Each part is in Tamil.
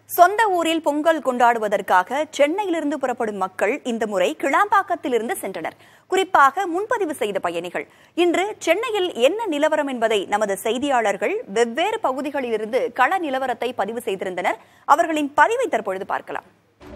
சொந்த ஊரில் பொங்கல் கொண்டாடுவதற்காக சென்னையிலிருந்து புறப்படும் மக்கள் இந்த முறை கிளாம்பாக்கத்திலிருந்து சென்றனர் குறிப்பாக முன்பதிவு செய்த பயணிகள் இன்று சென்னையில் என்ன நிலவரம் என்பதை நமது செய்தியாளர்கள் வெவ்வேறு பகுதிகளிலிருந்து கள நிலவரத்தை பதிவு செய்திருந்தனர் அவர்களின் பதிவை தற்பொழுது பார்க்கலாம்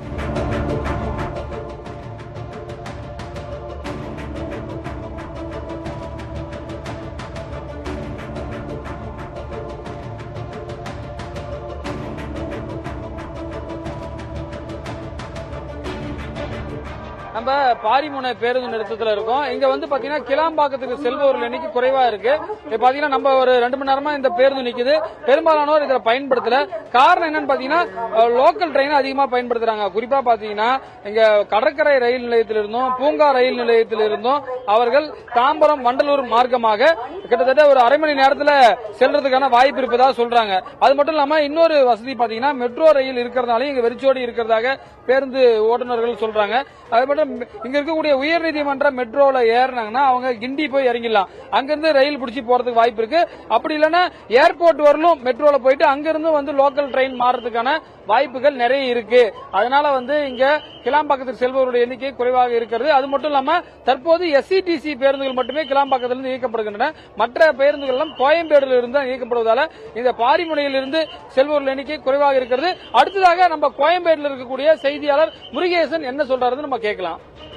நம்ம பாரிமுனை பேருந்து நிறுத்தத்துல இருக்கோம் இங்க வந்து பாத்தீங்கன்னா கிளாம்பாக்கத்துக்கு செல்பவர்கள் எண்ணிக்கை குறைவா இருக்கு இப்ப பாத்தீங்கன்னா நம்ம ஒரு ரெண்டு மணி நேரமா இந்த பேருந்து நிக்குது பெரும்பாலானோர் இதை பயன்படுத்தல காரணம் என்னன்னு பாத்தீங்கன்னா லோக்கல் ட்ரெயின் அதிகமா பயன்படுத்துறாங்க குறிப்பா பாத்தீங்கன்னா இங்க கடற்கரை ரயில் நிலையத்திலிருந்தும் பூங்கா ரயில் நிலையத்திலிருந்தும் அவர்கள் தாம்பரம் வண்டலூர் மார்க்கமாக கிட்டத்தட்ட ஒரு அரை மணி நேரத்துல செல்றதுக்கான வாய்ப்பு இருப்பதா சொல்றாங்க அது மட்டும் இல்லாம இன்னொரு வசதி பாத்தீங்கன்னா மெட்ரோ ரயில் இருக்கிறதுனால இங்க வெறிச்சோடி இருக்கிறதாக பேருந்து ஓட்டுநர்கள் சொல்றாங்க அது மட்டும் இங்க இருக்கக்கூடிய உயர்நீதிமன்ற மெட்ரோல ஏறினாங்கன்னா அவங்க கிண்டி போய் இறங்கிடலாம் அங்கிருந்து ரயில் பிடிச்சி போறதுக்கு வாய்ப்பு இருக்கு அப்படி இல்லைன்னா ஏர்போர்ட் வரலும் மெட்ரோல போயிட்டு அங்கிருந்து வந்து லோக்கல் ட்ரெயின் மாறதுக்கான வாய்ப்புகள் நிறைய இருக்கு அதனால வந்து இங்க கிளாம்பாக்கத்தில் செல்பவருடைய எண்ணிக்கை குறைவாக இருக்கிறது அது மட்டும் இல்லாம தற்போது எஸ்சிடிசி பேருந்துகள் மட்டுமே கிளாம்பாக்கத்திலிருந்து இயக்கப்படுகின்றன மற்ற பேருந்துகள் எல்லாம் கோயம்பேடுல இருந்து தான் இயக்கப்படுவதால இந்த பாரிமுனையில் இருந்து செல்பவர்கள் எண்ணிக்கை குறைவாக இருக்கிறது அடுத்ததாக நம்ம கோயம்பேடுல இருக்கக்கூடிய செய்தியாளர் முருகேசன் என்ன சொல்றாருன்னு நம்ம கேட்கலாம்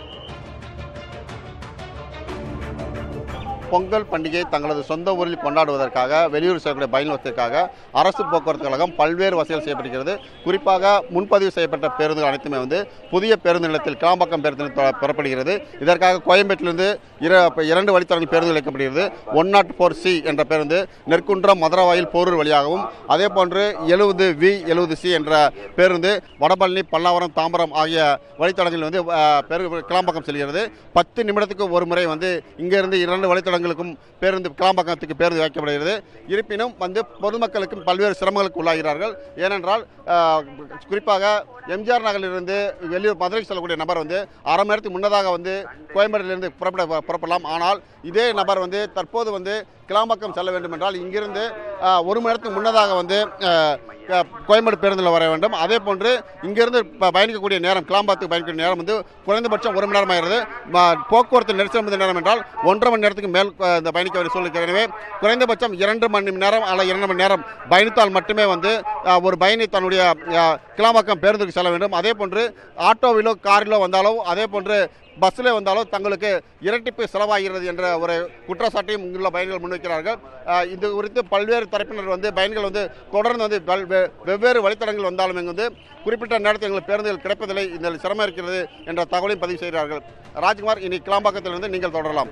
பொங்கல் பண்டிகையை தங்களது சொந்த ஊரில் கொண்டாடுவதற்காக வெளியூர் செல்லக்கூடிய பயணிகளுக்காக அரசு போக்குவரத்து கழகம் பல்வேறு வசதிகள் செய்யப்படுகிறது குறிப்பாக முன்பதிவு செய்யப்பட்ட பேருந்துகள் அனைத்துமே வந்து புதிய பேருந்து நிலையத்தில் கிளாம்பாக்கம் பேருந்து நிலையத்தில் பெறப்படுகிறது இதற்காக கோயம்பேட்டிலிருந்து இர- இரண்டு வழித்தடங்கள் பேருந்து இயக்கப்படுகிறது ஒன் நாட் ஃபோர் சி என்ற பேருந்து நெற்குன்றம் மதுரவாயில் போரூர் வழியாகவும் அதே போன்று எழுபது வி எழுபது சி என்ற பேருந்து வடபழனி பல்லாவரம் தாம்பரம் ஆகிய வழித்தடங்களில் வந்து அஹ், பேரு- கிளாம்பாக்கம் செல்கிறது பத்து நிமிடத்துக்கு ஒரு முறை வந்து இங்கிருந்து இரண்டு வழித்தடங்களுக்கும் பேருந்து கிளாம்பாக்கத்துக்கு பேருந்து வைக்கப்படுகிறது இருப்பினும் வந்து பொதுமக்களுக்கும் பல்வேறு சிரமங்களுக்கு உள்ளாகிறார்கள் ஏனென்றால் அஹ், குறிப்பாக எம்ஜிஆர் நகரிலிருந்து வெளியூர் மதுரைக்கு செல்லக்கூடிய நபர் வந்து அரை மணி நேரத்துக்கு முன்னதாக வந்து கோயம்பேட்டிலிருந்து புறப்பட புறப்படலாம் ஆனால் இதே நபர் வந்து தற்போது வந்து கிளாம்பாக்கம் செல்ல வேண்டும் என்றால் இங்கிருந்து அஹ், ஒரு மணி நேரத்துக்கு முன்னதாக வந்து அஹ், க- கோயம்பேடு பேருந்தில் வர வேண்டும் அதே போன்று இங்கிருந்து ப- பயணிக்கக்கூடிய நேரம் கிளாம்பாத்துக்கு பயணிக்கக்கூடிய நேரம் வந்து குறைந்தபட்சம் ஒரு மணி நேரம் ஆகிறது ம- போக்குவரத்து நெரிசல் மிகுந்த நேரம் என்றால் ஒன்றரை மணி நேரத்துக்கு மேல் அஹ், இந்த பயணிக்க வேண்டிய சூழ்நிலை இருக்கிறது. எனவே குறைந்தபட்சம் இரண்டு மணி நேரம் அல்ல இரண்டு மணி நேரம் பயணித்தால் மட்டுமே வந்து அஹ், ஒரு பயணி தன்னுடைய அஹ், கிளாம்பாக்கம் பேருந்துக்கு செல்ல வேண்டும் அதே போன்று ஆட்டோவிலோ காரிலோ வந்தாலோ அதே போன்று பஸ்ஸில் வந்தாலும் தங்களுக்கு இரட்டிப்பு செலவாகிறது என்ற ஒரு குற்றச்சாட்டையும் இங்குள்ள பயணிகள் முன்வைக்கிறார்கள் அஹ், இது குறித்து பல்வேறு தரப்பினர் வந்து பயணிகள் வந்து தொடர்ந்து வந்து பல்- வெ- வெவ்வேறு வழித்தடங்கள் வந்தாலும் இங்கு வந்து குறிப்பிட்ட நேரத்தில் எங்களுக்கு பேருந்துகள் கிடைப்பதில்லை இந்த சிரமம் இருக்கிறது என்ற தகவலையும் பதிவு செய்கிறார்கள் ராஜ்குமார் இனி கிளாம்பாக்கத்திலிருந்து நீங்கள் தொடரலாம்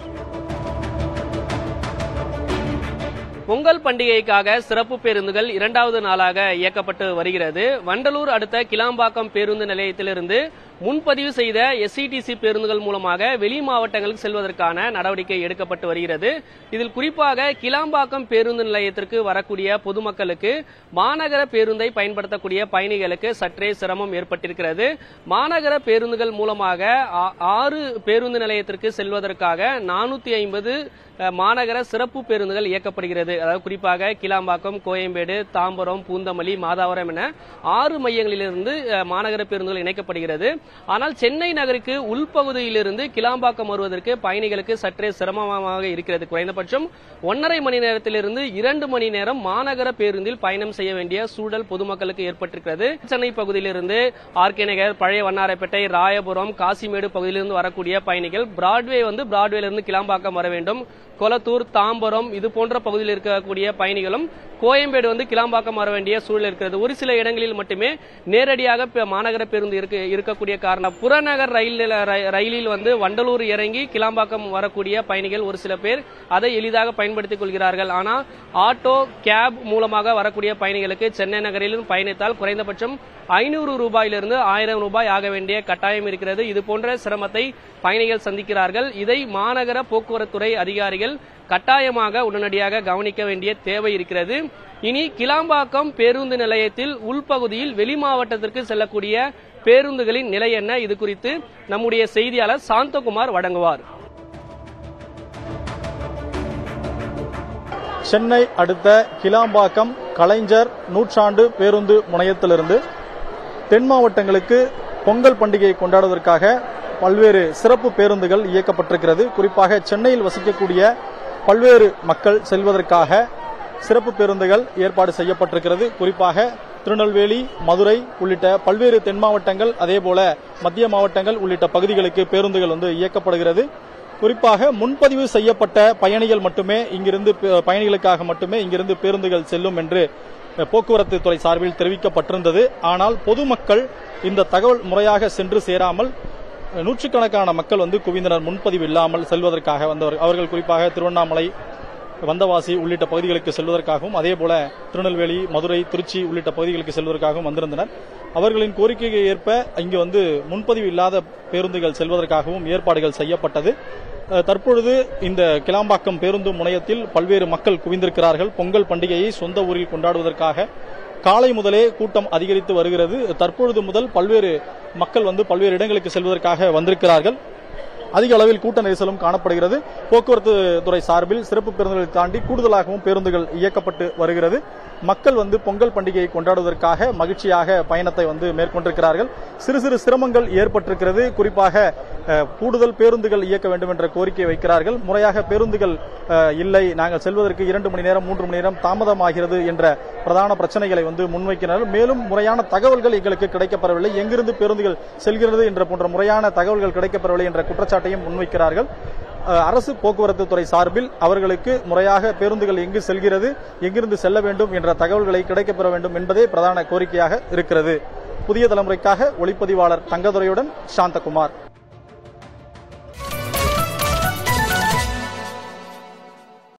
பொங்கல் பண்டிகைக்காக சிறப்பு பேருந்துகள் இரண்டாவது நாளாக இயக்கப்பட்டு வருகிறது வண்டலூர் அடுத்த கிளாம்பாக்கம் பேருந்து நிலையத்திலிருந்து முன்பதிவு செய்த எஸ்சிடிசி பேருந்துகள் மூலமாக வெளி மாவட்டங்களுக்கு செல்வதற்கான நடவடிக்கை எடுக்கப்பட்டு வருகிறது இதில் குறிப்பாக கிளாம்பாக்கம் பேருந்து நிலையத்திற்கு வரக்கூடிய பொதுமக்களுக்கு மாநகர பேருந்தை பயன்படுத்தக்கூடிய பயணிகளுக்கு சற்றே சிரமம் ஏற்பட்டிருக்கிறது மாநகர பேருந்துகள் மூலமாக ஆ- ஆறு பேருந்து நிலையத்திற்கு செல்வதற்காக நானூத்தி ஐம்பது மாநகர சிறப்பு பேருந்துகள் இயக்கப்படுகிறது அதாவது குறிப்பாக கிளாம்பாக்கம் கோயம்பேடு தாம்பரம் பூந்தமல்லி மாதாவரம் என ஆறு மையங்களிலிருந்து அஹ், மாநகர பேருந்துகள் இணைக்கப்படுகிறது ஆனால் சென்னை நகருக்கு உள்பகுதியிலிருந்து கிளாம்பாக்கம் வருவதற்கு பயணிகளுக்கு சற்றே சிரமமாக இருக்கிறது குறைந்தபட்சம் ஒன்றரை மணி நேரத்திலிருந்து இரண்டு மணி நேரம் மாநகர பேருந்தில் பயணம் செய்ய வேண்டிய சூழல் பொதுமக்களுக்கு ஏற்பட்டிருக்கிறது சென்னை பகுதியிலிருந்து ஆர்கே நகர் பழைய வண்ணாரப்பேட்டை ராயபுரம் காசிமேடு பகுதியிலிருந்து வரக்கூடிய பயணிகள் பிராட்வே வந்து பிராட்வேலிருந்து கிளாம்பாக்கம் வர வேண்டும் கொளத்தூர் தாம்பரம் இது போன்ற பகுதியில் இருக்கக்கூடிய பயணிகளும் கோயம்பேடு வந்து கிளாம்பாக்கம் வர வேண்டிய சூழல் இருக்கிறது ஒரு சில இடங்களில் மட்டுமே நேரடியாக ப- மாநகர பேருந்து இருக்கு இருக்கக்கூடிய காரணம் புறநகர் ரயில் நில- ர- ரயிலில் வந்து வண்டலூர் இறங்கி கிளாம்பாக்கம் வரக்கூடிய பயணிகள் ஒரு சில பேர் அதை எளிதாக பயன்படுத்திக் கொள்கிறார்கள் ஆனால் ஆட்டோ கேப் மூலமாக வரக்கூடிய பயணிகளுக்கு சென்னை நகரிலும் பயணித்தால் குறைந்தபட்சம் ஐநூறு ரூபாயிலிருந்து ஆயிரம் ரூபாய் ஆக வேண்டிய கட்டாயம் இருக்கிறது இது போன்ற சிரமத்தை பயணிகள் சந்திக்கிறார்கள் இதை மாநகர போக்குவரத்துறை அதிகாரிகள் கட்டாயமாக உடனடியாக கவனிக்க வேண்டிய தேவை இருக்கிறது இனி கிளாம்பாக்கம் பேருந்து நிலையத்தில் உள்பகுதியில் வெளி மாவட்டத்திற்கு செல்லக்கூடிய பேருந்துகளின் நிலை என்ன இது குறித்து நம்முடைய செய்தியாளர் சாந்தகுமார் வழங்குவார் சென்னை அடுத்த கிளாம்பாக்கம் கலைஞர் நூற்றாண்டு பேருந்து முனையத்திலிருந்து தென் மாவட்டங்களுக்கு பொங்கல் பண்டிகையை கொண்டாடுவதற்காக பல்வேறு சிறப்பு பேருந்துகள் இயக்கப்பட்டிருக்கிறது குறிப்பாக சென்னையில் வசிக்கக்கூடிய பல்வேறு மக்கள் செல்வதற்காக சிறப்பு பேருந்துகள் ஏற்பாடு செய்யப்பட்டிருக்கிறது குறிப்பாக திருநெல்வேலி மதுரை உள்ளிட்ட பல்வேறு தென் மாவட்டங்கள் அதேபோல மத்திய மாவட்டங்கள் உள்ளிட்ட பகுதிகளுக்கு பேருந்துகள் வந்து இயக்கப்படுகிறது குறிப்பாக முன்பதிவு செய்யப்பட்ட பயணிகள் மட்டுமே இங்கிருந்து ப- பயணிகளுக்காக மட்டுமே இங்கிருந்து பேருந்துகள் செல்லும் என்று அஹ், போக்குவரத்து துறை சார்பில் தெரிவிக்கப்பட்டிருந்தது ஆனால் பொதுமக்கள் இந்த தகவல் முறையாக சென்று சேராமல் அஹ், நூற்றுக்கணக்கான மக்கள் வந்து குவிந்தனர் முன்பதிவு இல்லாமல் செல்வதற்காக வந்தவர் அவர்கள் குறிப்பாக திருவண்ணாமலை வந்தவாசி உள்ளிட்ட பகுதிகளுக்கு செல்வதற்காகவும் அதேபோல திருநெல்வேலி மதுரை திருச்சி உள்ளிட்ட பகுதிகளுக்கு செல்வதற்காகவும் வந்திருந்தனர் அவர்களின் கோரிக்கைக்கு ஏற்ப இங்கு வந்து முன்பதிவு இல்லாத பேருந்துகள் செல்வதற்காகவும் ஏற்பாடுகள் செய்யப்பட்டது அஹ், தற்பொழுது இந்த கிளாம்பாக்கம் பேருந்து முனையத்தில் பல்வேறு மக்கள் குவிந்திருக்கிறார்கள் பொங்கல் பண்டிகையை சொந்த ஊரில் கொண்டாடுவதற்காக காலை முதலே கூட்டம் அதிகரித்து வருகிறது தற்பொழுது முதல் பல்வேறு மக்கள் வந்து பல்வேறு இடங்களுக்கு செல்வதற்காக வந்திருக்கிறார்கள் அதிக அளவில் கூட்ட நெரிசலும் காணப்படுகிறது போக்குவரத்து துறை சார்பில் சிறப்பு பேருந்துகளை தாண்டி கூடுதலாகவும் பேருந்துகள் இயக்கப்பட்டு வருகிறது மக்கள் வந்து பொங்கல் பண்டிகையை கொண்டாடுவதற்காக மகிழ்ச்சியாக பயணத்தை வந்து மேற்கொண்டிருக்கிறார்கள் சிறு சிறு சிரமங்கள் ஏற்பட்டிருக்கிறது குறிப்பாக அஹ், கூடுதல் பேருந்துகள் இயக்க வேண்டும் என்ற கோரிக்கை வைக்கிறார்கள் முறையாக பேருந்துகள் அஹ், இல்லை நாங்கள் செல்வதற்கு இரண்டு மணி நேரம் மூன்று மணி நேரம் தாமதமாகிறது என்ற பிரதான பிரச்சனைகளை வந்து முன்வைக்கிறார்கள் மேலும் முறையான தகவல்கள் எங்களுக்கு கிடைக்கப்பெறவில்லை எங்கிருந்து பேருந்துகள் செல்கிறது என்ற போன்ற முறையான தகவல்கள் கிடைக்கப்பெறவில்லை என்ற குற்றச்சாட்டையும் முன்வைக்கிறார்கள் அஹ், அரசு போக்குவரத்து துறை சார்பில் அவர்களுக்கு முறையாக பேருந்துகள் எங்கு செல்கிறது எங்கிருந்து செல்ல வேண்டும் என்ற தகவல்களை கிடைக்கப்பெற வேண்டும் என்பதே பிரதான கோரிக்கையாக இருக்கிறது புதிய தலைமுறைக்காக ஒளிப்பதிவாளர் தங்கதுரையுடன் சாந்தகுமார்